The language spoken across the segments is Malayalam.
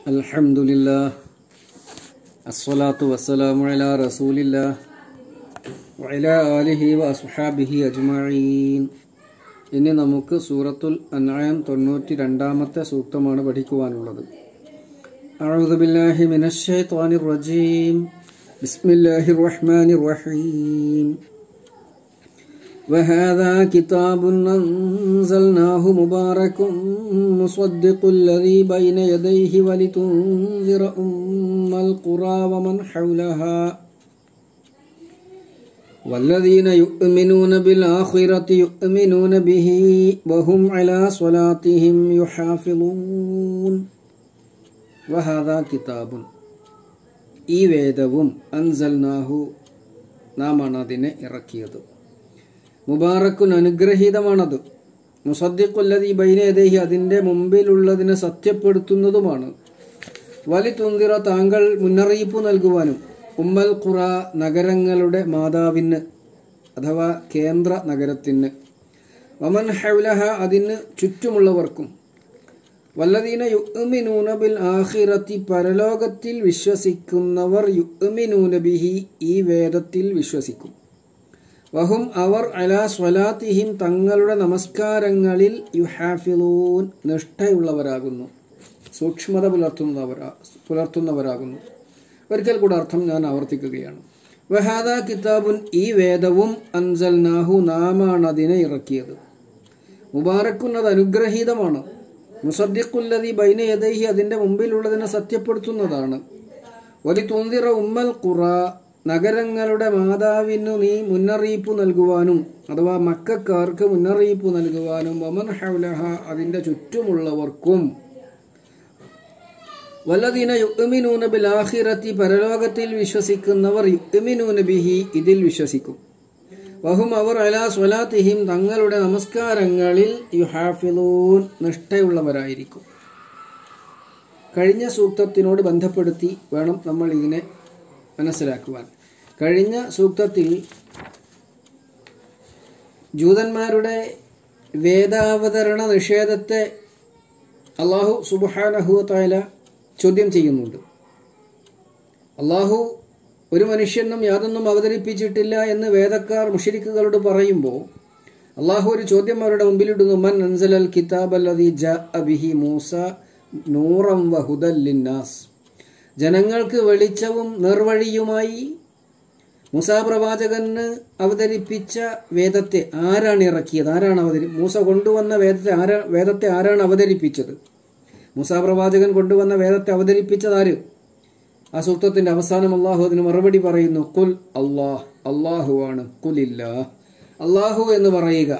الحمد لله الصلاة والسلام على رسول الله وعلى آله وأصحابه أجمعين ഇനി നമുക്ക് സൂറത്തുൽ അൻആം തൊണ്ണൂറ്റി രണ്ടാമത്തെ സൂക്തമാണ് പഠിക്കുവാനുള്ളത് أعوذ بالله من الشيطان الرجيم بسم الله الرحمن الرحيم وهذا كتاب أنزلناه مبارك مصدق الذي بين يديه ولتنذر أم القرى ومن حولها والذين يؤمنون بالآخرة يؤمنون به وهم على صلاتهم يحافظون وهذا كتاب ഈ വേദവും അൻസൽനാഹു നാമാണ് അതിനെ ഇറക്കിയത് മുബാറക്കുൻ അനുഗ്രഹീതമാണത് മുസദ്ദിഖുല്ലതി ബൈനേദേഹി അതിൻ്റെ മുമ്പിലുള്ളതിനെ സത്യപ്പെടുത്തുന്നതുമാണ് വലി തുന്തിറ താങ്കൾ മുന്നറിയിപ്പ് നൽകുവാനും ഉമ്മൽ ഖുറ നഗരങ്ങളുടെ മാതാവിന് അഥവാ കേന്ദ്ര നഗരത്തിന് വമൻ ഹൗലഹ അതിന് ചുറ്റുമുള്ളവർക്കും വല്ലദീന യുഅ്മിനൂന ബിൽ ആഖിറത്തി പരലോകത്തിൽ വിശ്വസിക്കുന്നവർ യുഅ്മിനൂന ബിഹി ഈ വേദത്തിൽ വിശ്വസിക്കും വഹും അവർ അലാ സ്വലാത്തിഹിം തങ്ങളുടെ നമസ്കാരങ്ങളിൽ യുഹാഫിലൂൻ നിഷ്ഠയുള്ളവരാകുന്നു സൂക്ഷ്മത പുലർത്തുന്നവരാ പുലർത്തുന്നവരാകുന്നു ഒരിക്കൽ കൂടെ അർത്ഥം ഞാൻ ആവർത്തിക്കുകയാണ് വഹാദ കിതാബുൻ ഈ വേദവും അൻസൽനാഹു നാമാണ് അതിനെ ഇറക്കിയത് മുബാറക്കുൻ അത് അനുഗ്രഹീതമാണ് മുസദ്ദിഖുല്ലതി ബൈന യദൈഹി അതിന്റെ മുമ്പിലുള്ളതിനെ സത്യപ്പെടുത്തുന്നതാണ് വലി തുന്തിറ ഉമ്മൽ ഖുറ നഗരങ്ങളുടെ മാതാവിനു നീ മുന്നറിയിപ്പ് നൽകുവാനും അഥവാ മക്കാർക്ക് മുന്നറിയിപ്പ് നൽകുവാനും വമൻ ഹൗലഹ അതിന്റെ ചുറ്റുമുള്ളവർക്കും വല്ലദീന യുഅ്മിനൂന ബിൽ ആഖിറത്തി പരലോകത്തിൽ വിശ്വസിക്കുന്നവർ യുഅ്മിനൂന ബിഹി ഇതിൽ വിശ്വസിക്കും വഹും അവർ അലാ സ്വലാത്തിഹിം തങ്ങളുടെ നമസ്കാരങ്ങളിൽ യുഹാഫിലൂൻ നിഷ്ഠയുള്ളവരായിരിക്കും കഴിഞ്ഞ സൂക്തത്തിനോട് ബന്ധപ്പെടുത്തി വേണം നമ്മൾ ഇതിനെ മനസ്സിലാക്കുവാൻ കഴിഞ്ഞ സൂക്തത്തിൽ ജൂതന്മാരുടെ വേദാവതരണ നിഷേധത്തെ അള്ളാഹു സുബാനഹുല ചോദ്യം ചെയ്യുന്നുണ്ട് അള്ളാഹു ഒരു മനുഷ്യനും യാതൊന്നും അവതരിപ്പിച്ചിട്ടില്ല എന്ന് വേദക്കാർ മുഷരിക്കുകളോട് പറയുമ്പോൾ അള്ളാഹു ഒരു ചോദ്യം അവരുടെ മുമ്പിലിടുന്നു മൻ അൻസലൽ കിതാബ് അല്ലതി ജ അബിഹി മൂസ നൂറം വഹുദല്ലിന്നാസ് ജനങ്ങൾക്ക് വെളിച്ചവും നിർവഴിയുമായി മൂസാ പ്രവാചകന് അവതരിപ്പിച്ച വേദത്തെ ആരാണ് ഇറക്കിയത് ആരാണ് അവതരി മൂസ കൊണ്ടുവന്ന വേദത്തെ ആരാ വേദത്തെ ആരാണ് അവതരിപ്പിച്ചത് മൂസാ പ്രവാചകൻ കൊണ്ടുവന്ന വേദത്തെ അവതരിപ്പിച്ചത് ആര് ആ സൂക്തത്തിന്റെ അവസാനം അള്ളാഹു അതിന് മറുപടി പറയുന്നു കുൽ അള്ളാഹ് അള്ളാഹു ആണ് കുലില്ല അള്ളാഹു എന്ന് പറയുക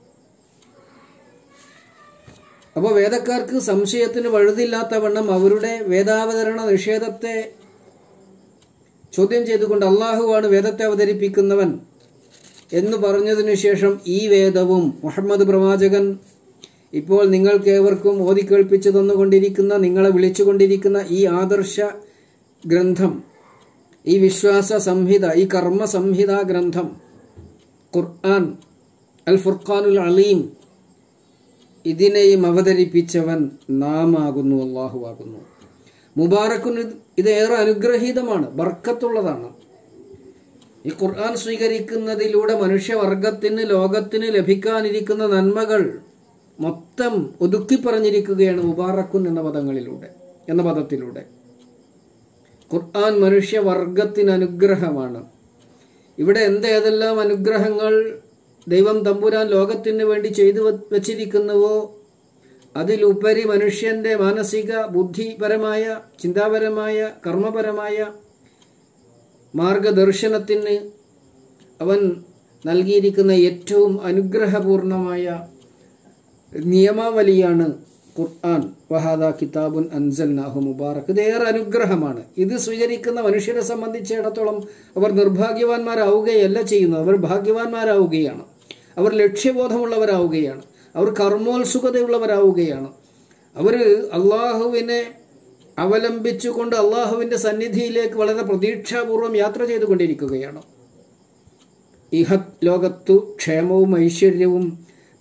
അപ്പോൾ വേദക്കാർക്ക് സംശയത്തിന് വഴുതില്ലാത്ത വണ്ണം അവരുടെ വേദാവതരണ നിഷേധത്തെ ചോദ്യം ചെയ്തുകൊണ്ട് അള്ളാഹുവാണ് വേദത്തെ അവതരിപ്പിക്കുന്നവൻ എന്ന് പറഞ്ഞതിനു ശേഷം ഈ വേദവും മുഹമ്മദ് പ്രവാചകൻ ഇപ്പോൾ നിങ്ങൾക്കേവർക്കും ഓതിക്കേൾപ്പിച്ചു തന്നുകൊണ്ടിരിക്കുന്ന നിങ്ങളെ വിളിച്ചുകൊണ്ടിരിക്കുന്ന ഈ ആദർശ ഗ്രന്ഥം ഈ വിശ്വാസ സംഹിത ഈ കർമ്മ സംഹിത ഗ്രന്ഥം ഖുർആൻ അൽ ഫുർഖാനുൽ അലീം ഇതിനെയും അവതരിപ്പിച്ചവൻ നാം ആകുന്നു അള്ളാഹു ആകുന്നു മുബാറക്കുന് ഇത് ഏറെ അനുഗ്രഹീതമാണ് ബർക്കത്തുള്ളതാണ് ഈ ഖുർആൻ സ്വീകരിക്കുന്നതിലൂടെ മനുഷ്യവർഗത്തിന് ലോകത്തിന് ലഭിക്കാനിരിക്കുന്ന നന്മകൾ മൊത്തം ഒതുക്കി പറഞ്ഞിരിക്കുകയാണ് മുബാറക്കുൻ എന്ന പദങ്ങളിലൂടെ എന്ന പദത്തിലൂടെ ഖുർആൻ മനുഷ്യവർഗത്തിന് അനുഗ്രഹമാണ് ഇവിടെ എന്തേതെല്ലാം അനുഗ്രഹങ്ങൾ ദൈവം തമ്പുരാൻ ലോകത്തിന് വേണ്ടി ചെയ്തു വച്ചിരിക്കുന്നുവോ അതിലുപരി മനുഷ്യന്റെ മാനസിക ബുദ്ധിപരമായ ചിന്താപരമായ കർമ്മപരമായ മാർഗദർശനത്തിന് അവൻ നൽകിയിരിക്കുന്ന ഏറ്റവും അനുഗ്രഹപൂർണമായ നിയമാവലിയാണ് ഖുർആൻ വഹാദ കിതാബുൻ അൻസൽ നാഹു മുബാറക് ഇത് ഏറെ അനുഗ്രഹമാണ് ഇത് സ്വീകരിക്കുന്ന മനുഷ്യരെ സംബന്ധിച്ചിടത്തോളം അവർ നിർഭാഗ്യവാന്മാരാവുകയല്ല ചെയ്യുന്നത് അവർ ഭാഗ്യവാന്മാരാവുകയാണ് അവർ ലക്ഷ്യബോധമുള്ളവരാവുകയാണ് അവർ കർമ്മോത്സുകതയുള്ളവരാവുകയാണ് അവർ അള്ളാഹുവിനെ അവലംബിച്ചുകൊണ്ട് അള്ളാഹുവിൻ്റെ സന്നിധിയിലേക്ക് വളരെ പ്രതീക്ഷാപൂർവ്വം യാത്ര ചെയ്തുകൊണ്ടിരിക്കുകയാണ് ഇഹ ലോകത്തു ക്ഷേമവും ഐശ്വര്യവും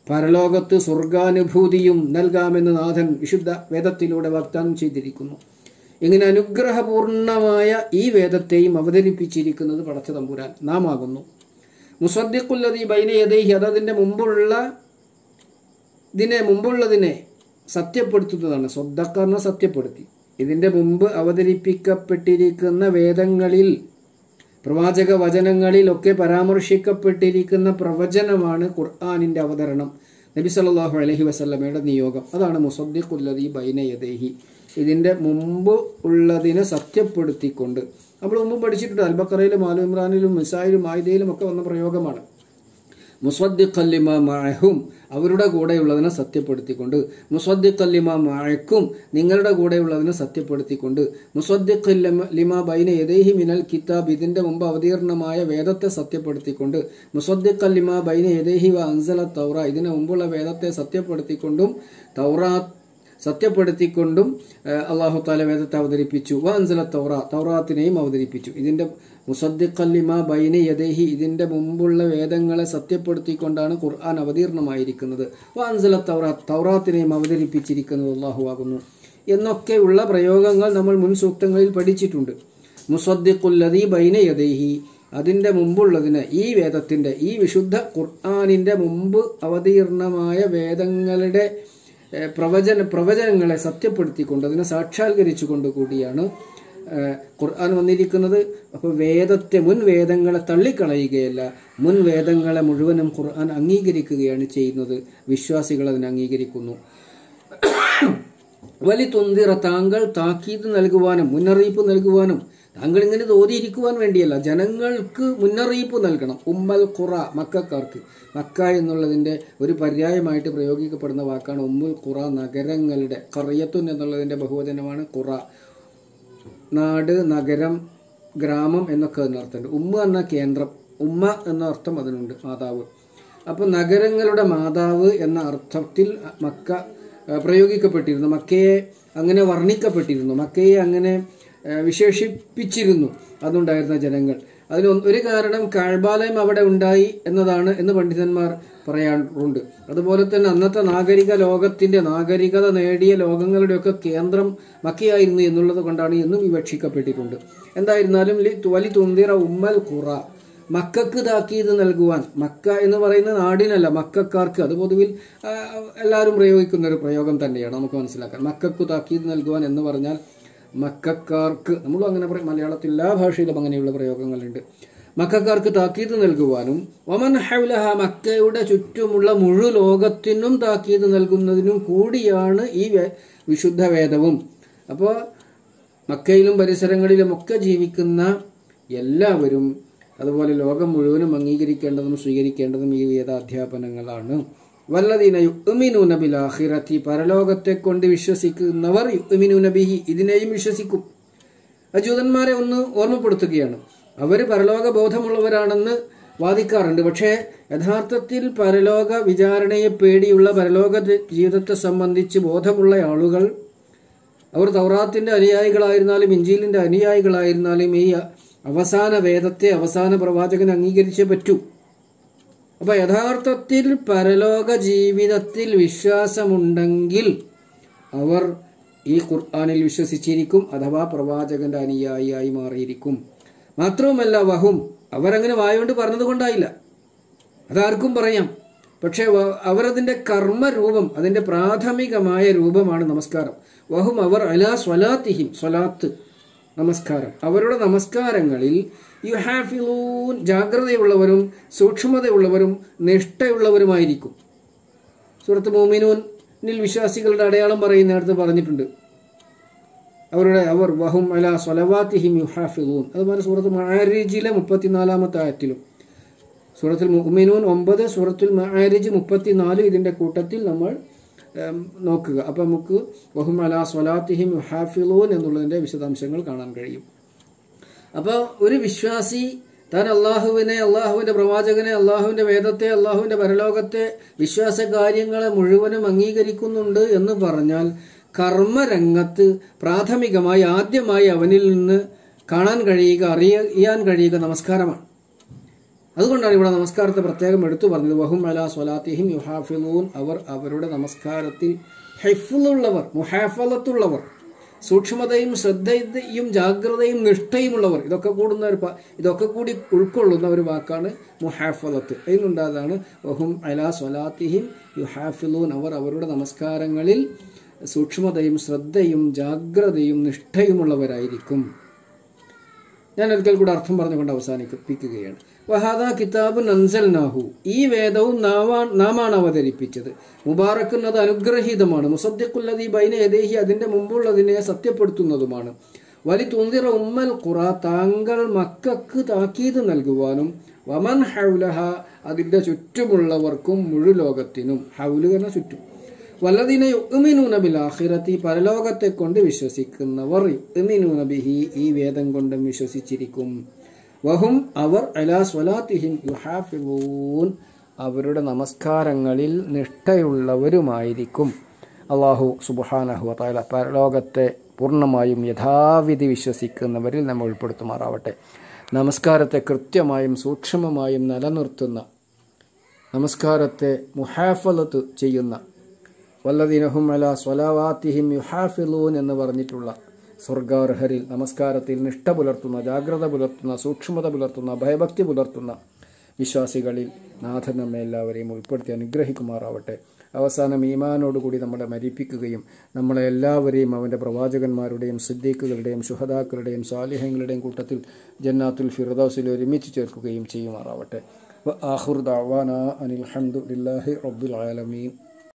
പരലോകത്ത് സ്വർഗാനുഭൂതിയും നൽകാമെന്ന് നാഥൻ വിശുദ്ധ വേദത്തിലൂടെ വാഗ്ദാനം ചെയ്തിരിക്കുന്നു ഇങ്ങനെ അനുഗ്രഹപൂർണമായ ഈ വേദത്തെയും അവതരിപ്പിച്ചിരിക്കുന്നത് പടച്ച തമ്പുരാൻ നാം ആകുന്നു മുസദ്ദിഖുല്ലതി ബൈന യദൈഹി അതതിൻ്റെ മുമ്പുള്ള ഇതിനെ മുമ്പുള്ളതിനെ സത്യപ്പെടുത്തുന്നതാണ് സ്വദ്ദക്കാരനെ സത്യപ്പെടുത്തി ഇതിൻ്റെ മുമ്പ് അവതരിപ്പിക്കപ്പെട്ടിരിക്കുന്ന വേദങ്ങളിൽ പ്രവാചക വചനങ്ങളിലൊക്കെ പരാമർശിക്കപ്പെട്ടിരിക്കുന്ന പ്രവചനമാണ് ഖുർആാനിൻ്റെ അവതരണം നബി സല്ലല്ലാഹു അലൈഹി വസല്ലമയുടെ നിയോഗം അതാണ് മുസദ്ദിഖുല്ലതി ബൈന യദൈഹി ഇതിൻ്റെ മുമ്പ് ഉള്ളതിനെ സത്യപ്പെടുത്തിക്കൊണ്ട് നമ്മൾ മുമ്പ് പഠിച്ചിട്ടുണ്ട് അൽബക്കറയിലും ആലു ഇമ്രാനിലും മിസായിലും ആയുധയിലും ഒക്കെ വന്ന പ്രയോഗമാണ് മുസദ്ദിഖല്ലിമ മഴഹും അവരുടെ കൂടെയുള്ളതിനെ സത്യപ്പെടുത്തിക്കൊണ്ട് മുസദ്ദിഖല്ലിമ മഴക്കും നിങ്ങളുടെ കൂടെയുള്ളതിനെ സത്യപ്പെടുത്തിക്കൊണ്ട് മുസദ്ദിഖല്ലിമ ലിമ ബൈന യദൈഹി മിനൽ കിതാബ് ഇതിന്റെ മുമ്പ് അവതീർണമായ വേദത്തെ സത്യപ്പെടുത്തിക്കൊണ്ട് മുസദ്ദിഖല്ലിമ ബൈന യദൈഹി വ അൻസല തൗറ ഇതിന് മുമ്പുള്ള വേദത്തെ സത്യപ്പെടുത്തിക്കൊണ്ടും തൗറാത്ത് സത്യപ്പെടുത്തിക്കൊണ്ടും അള്ളാഹു താല വേദത്തെ അവതരിപ്പിച്ചു വ അൻസല തൗറ തൗറാത്തിനെയും അവതരിപ്പിച്ചു ഇതിന്റെ മുസദ്ദിഖല്ലിമ ബൈന യദേഹി ഇതിന്റെ മുമ്പുള്ള വേദങ്ങളെ സത്യപ്പെടുത്തിക്കൊണ്ടാണ് ഖുർആൻ അവതീർണമായിരിക്കുന്നത് വ അൻസല തൗറ തൗറാത്തിനെയും അവതരിപ്പിച്ചിരിക്കുന്നത് അള്ളാഹു ആകുന്നു എന്നൊക്കെയുള്ള പ്രയോഗങ്ങൾ നമ്മൾ മുൻ സൂക്തങ്ങളിൽ പഠിച്ചിട്ടുണ്ട് മുസദ്ദിഖുല്ലതി ബൈന യദേഹി അതിന്റെ മുമ്പുള്ളതിന് ഈ വേദത്തിന്റെ ഈ വിശുദ്ധ ഖുർആാനിന്റെ മുമ്പ് അവതീർണമായ വേദങ്ങളുടെ ഏഹ് പ്രവചന പ്രവചനങ്ങളെ സത്യപ്പെടുത്തിക്കൊണ്ട് അതിനെ സാക്ഷാത്കരിച്ചുകൊണ്ട് കൂടിയാണ് ഏഹ് ഖുർആൻ വന്നിരിക്കുന്നത് അപ്പോൾ വേദത്തെ മുൻ വേദങ്ങളെ തള്ളിക്കളയുകയല്ല മുൻ വേദങ്ങളെ മുഴുവനും ഖുർആൻ അംഗീകരിക്കുകയാണ് ചെയ്യുന്നത് വിശ്വാസികൾ അതിനെ അംഗീകരിക്കുന്നു വലി തുന്തിറ താങ്കൾ താക്കീത് നൽകുവാനും മുന്നറിയിപ്പ് നൽകുവാനും താങ്കൾ ഇങ്ങനെ തോതിയിരിക്കുവാൻ വേണ്ടിയല്ല ജനങ്ങൾക്ക് മുന്നറിയിപ്പ് നൽകണം ഉമ്മൽ ഖുറ മക്കാർക്ക് മക്ക എന്നുള്ളതിന്റെ ഒരു പര്യായമായിട്ട് പ്രയോഗിക്കപ്പെടുന്ന വാക്കാണ് ഉമ്മുൽ ഖുറ നഗരങ്ങളുടെ കറിയത്തുൻ എന്നുള്ളതിന്റെ ബഹുവചനമാണ് ഖുറ നാട് നഗരം ഗ്രാമം എന്നൊക്കെ അതിനർത്ഥമുണ്ട് ഉമ്മ എന്ന കേന്ദ്രം ഉമ്മ എന്ന അർത്ഥം അതിനുണ്ട് മാതാവ് അപ്പൊ നഗരങ്ങളുടെ മാതാവ് എന്ന അർത്ഥത്തിൽ മക്ക ആ, പ്രയോഗിക്കപ്പെട്ടിരുന്നു മക്കയെ അങ്ങനെ വർണ്ണിക്കപ്പെട്ടിരുന്നു മക്കയെ അങ്ങനെ ആ, വിശേഷിപ്പിച്ചിരുന്നു അതുണ്ടായിരുന്ന ജനങ്ങൾ അതിന് ഒന്ന് ഒരു കാരണം കാഴ്ബാലയം അവിടെ ഉണ്ടായി എന്നതാണ് എന്ന് പണ്ഡിതന്മാർ പറയാറുണ്ട് അതുപോലെ തന്നെ അന്നത്തെ നാഗരിക ലോകത്തിന്റെ നാഗരികത നേടിയ ലോകങ്ങളുടെയൊക്കെ കേന്ദ്രം മക്കയായിരുന്നു എന്നുള്ളത് കൊണ്ടാണ് എന്നും വിവക്ഷിക്കപ്പെട്ടിട്ടുണ്ട് എന്തായിരുന്നാലും ലി- വലി തുന്തിറ ഉമ്മൽ ഖുറ മക്കൾക്ക് താക്കീത് നൽകുവാൻ മക്ക എന്ന് പറയുന്ന നാടിനല്ല മക്കാർക്ക് അത് പൊതുവിൽ ആ, എല്ലാവരും പ്രയോഗിക്കുന്ന ഒരു പ്രയോഗം തന്നെയാണ് നമുക്ക് മനസ്സിലാക്കാൻ മക്കൾക്ക് താക്കീത് നൽകുവാൻ എന്ന് പറഞ്ഞാൽ മക്കാർക്ക് നമ്മളും അങ്ങനെ പറയും മലയാളത്തിൽ എല്ലാ ഭാഷയിലും അങ്ങനെയുള്ള പ്രയോഗങ്ങളുണ്ട് മക്കാർക്ക് താക്കീത് നൽകുവാനും ഒമൻ ഹൗലഹ മക്കയുടെ ചുറ്റുമുള്ള മുഴു ലോകത്തിനും താക്കീത് നൽകുന്നതിനും കൂടിയാണ് ഈ വേ- വിശുദ്ധ വേദവും അപ്പോൾ മക്കയിലും പരിസരങ്ങളിലും ഒക്കെ ജീവിക്കുന്ന എല്ലാവരും അതുപോലെ ലോകം മുഴുവനും അംഗീകരിക്കേണ്ടതും സ്വീകരിക്കേണ്ടതും ഈ വേദാധ്യാപനങ്ങളാണ് വല്ലതീന യുഅ്മിനൂന ബിലാഖിറത്തി പരലോകത്തെ കൊണ്ട് വിശ്വസിക്കുന്നവർ യുഅ്മിനൂന ബിഹി ഇതിനെയും വിശ്വസിക്കും ആ ജൂതന്മാരെ ഒന്ന് ഓർമ്മപ്പെടുത്തുകയാണ് അവർ പരലോക ബോധമുള്ളവരാണെന്ന് വാദിക്കാറുണ്ട് പക്ഷേ യഥാർത്ഥത്തിൽ പരലോക വിചാരണയെ പേടിയുള്ള പരലോക ജീവിതത്തെ സംബന്ധിച്ച് ബോധമുള്ള ആളുകൾ അവർ തൗറാത്തിന്റെ അനുയായികളായിരുന്നാലും ഇഞ്ചീലിന്റെ അനുയായികളായിരുന്നാലും ഈ അവസാന വേദത്തെ അവസാന പ്രവാചകൻ അംഗീകരിച്ചേ പറ്റൂ അപ്പൊ യഥാർത്ഥത്തിൽ പരലോക ജീവിതത്തിൽ വിശ്വാസമുണ്ടെങ്കിൽ അവർ ഈ ഖുർആാനിൽ വിശ്വസിച്ചിരിക്കും അഥവാ പ്രവാചകന്റെ അനുയായിയായി മാറിയിരിക്കും മാത്രവുമല്ല വഹും അവരങ്ങനെ വായുകൊണ്ട് പറഞ്ഞത് കൊണ്ടായില്ല അതാർക്കും പറയാം പക്ഷേ വ- അവരതിന്റെ കർമ്മരൂപം അതിന്റെ പ്രാഥമികമായ രൂപമാണ് നമസ്കാരം വഹും അവർ അലാ സ്വലാത്തിഹിം സ്വലാത്ത് നമസ്കാരം അവരുടെ നമസ്കാരങ്ങളിൽ യുഹാഫിലൂൻ ജാഗ്രതയുള്ളവരും സൂക്ഷ്മതയുള്ളവരും നിഷ്ഠയുള്ളവരുമായിരിക്കും സൂറത്ത് മോമിനൂനിൽ വിശ്വാസികളുടെ അടയാളം പറയുന്നിടത്ത് പറഞ്ഞിട്ടുണ്ട് അവരുടെ അവർ വഹും അല സ്വലവാത്തിഹിം യുഹാഫിലൂൻ അതുപോലെ സൂറത്ത് മാരിജിലെ മുപ്പത്തിനാലാമത്തെ ആയത്തിലും സൂറത്തുൽ മുഅ്മിനൂൻ ഒമ്പത് സൂറത്തുൽ മആരിജ് മുപ്പത്തിനാല് ഇതിന്റെ കൂട്ടത്തിൽ നമ്മൾ ഉം, നോക്കുക അപ്പൊ നമുക്ക് വഹും അലാ സ്വലാത്തിഹിം യുഹാഫിലൂൻ എന്നുള്ളതിന്റെ വിശദാംശങ്ങൾ കാണാൻ കഴിയും അപ്പോൾ ഒരു വിശ്വാസി താൻ അള്ളാഹുവിനെ അള്ളാഹുവിന്റെ പ്രവാചകനെ അള്ളാഹുവിന്റെ വേദത്തെ അള്ളാഹുവിന്റെ പരലോകത്തെ വിശ്വാസ കാര്യങ്ങളെ മുഴുവനും അംഗീകരിക്കുന്നുണ്ട് എന്ന് പറഞ്ഞാൽ കർമ്മരംഗത്ത് പ്രാഥമികമായി ആദ്യമായി അവനിൽ നിന്ന് കാണാൻ കഴിയുക അറിയാൻ കഴിയുക നമസ്കാരമാണ് അതുകൊണ്ടാണ് ഇവിടെ നമസ്കാരത്തെ പ്രത്യേകം എടുത്തു പറഞ്ഞത് വഹും അല സ്വലാത്തിഹിം യുഹാഫിലൂൻ അവർ അവരുടെ നമസ്കാരത്തിൽ ഹൈഫുള്ളവർ മുഹാഫലത്തുള്ളവർ സൂക്ഷ്മതയും ശ്രദ്ധയും ജാഗ്രതയും നിഷ്ഠയുമുള്ളവർ ഇതൊക്കെ കൂടുന്ന ഒരു പ- ഇതൊക്കെ കൂടി ഉൾക്കൊള്ളുന്ന ഒരു വാക്കാണ് മുഹാഫലത്ത് അതിനുണ്ടാതാണ് വഹും അലാ സ്വലാത്തിഹിം യുഹാഫിലൂൻ അവർ അവരുടെ നമസ്കാരങ്ങളിൽ സൂക്ഷ്മതയും ശ്രദ്ധയും ജാഗ്രതയും നിഷ്ഠയുമുള്ളവരായിരിക്കും ഞാൻ ഒരിക്കൽ കൂടെ അർത്ഥം പറഞ്ഞുകൊണ്ട് അവസാനിപ്പിക്കുകയാണ് വഹാദ കിതാബ് നൻസൽനാഹു ഈ വേദവും നാവാ- നാമാണ് അവതരിപ്പിച്ചത് മുബാറക്കുൻ അത് അനുഗ്രഹീതമാണ് മുസദ്ദിഖുല്ലതി ബൈന യദേഹി അതിന്റെ മുമ്പുള്ളതിനെ സത്യപ്പെടുത്തുന്നതുമാണ് വലി തുന്തിറ ഉമ്മൽ ഖുറ താങ്കൾ മക്കൾക്ക് താക്കീത് നൽകുവാനും വമൻ ഹൗലഹ അതിന്റെ ചുറ്റുമുള്ളവർക്കും മുഴുലോകത്തിനും ഹൗല് എന്ന ചുറ്റും വല്ലതിന യുഅ്മിനൂന ബിൽ ആഖിറത്തി പരലോകത്തെ കൊണ്ട് വിശ്വസിക്കുന്നവർ യുഅ്മിനൂന ബിഹി ഈ വേദം കൊണ്ടും വിശ്വസിച്ചിരിക്കും വഹും അവർ അലാ സ്വലാത്തിഹിം യുഹാഫിളൂൻ അവരുടെ നമസ്കാരങ്ങളിൽ നിഷ്ഠയുള്ളവരുമായിരിക്കും അള്ളാഹു സുബ്ഹാനഹു വതആല പരലോകത്തെ പൂർണ്ണമായും യഥാവിധി വിശ്വസിക്കുന്നവരിൽ നമ്മൾ ഉൾപ്പെടുത്തുമാറാവട്ടെ നമസ്കാരത്തെ കൃത്യമായും സൂക്ഷ്മമായും നിലനിർത്തുന്ന നമസ്കാരത്തെ മുഹാഫലത്ത് ചെയ്യുന്ന വല്ലദിനഹും അല സ്വലാവാത്തിഹിം യുഹാഫിലൂൻ എന്ന് പറഞ്ഞിട്ടുള്ള സ്വർഗാർഹരിൽ നമസ്കാരത്തിൽ നിഷ്ഠ പുലർത്തുന്ന ജാഗ്രത പുലർത്തുന്ന സൂക്ഷ്മത പുലർത്തുന്ന ഭയഭക്തി പുലർത്തുന്ന വിശ്വാസികളിൽ നാഥൻ നമ്മെ എല്ലാവരെയും ഉൾപ്പെടുത്തി അനുഗ്രഹിക്കുമാറാവട്ടെ അവസാനം ഈമാനോടുകൂടി നമ്മളെ മരിപ്പിക്കുകയും നമ്മളെ എല്ലാവരെയും അവൻ്റെ പ്രവാചകന്മാരുടെയും സിദ്ദീഖുകളുടെയും ശുഹദാക്കളുടെയും സാലിഹ്യങ്ങളുടെയും കൂട്ടത്തിൽ ജന്നാത്തുൽ ഫിർദൌസിൽ ഒരുമിച്ച് ചേർക്കുകയും ചെയ്യുമാറാവട്ടെ വ ആഖിറു ദഅവാന അനിൽ ഹംദുലില്ലാഹി റബ്ബിൽ ആലമീൻ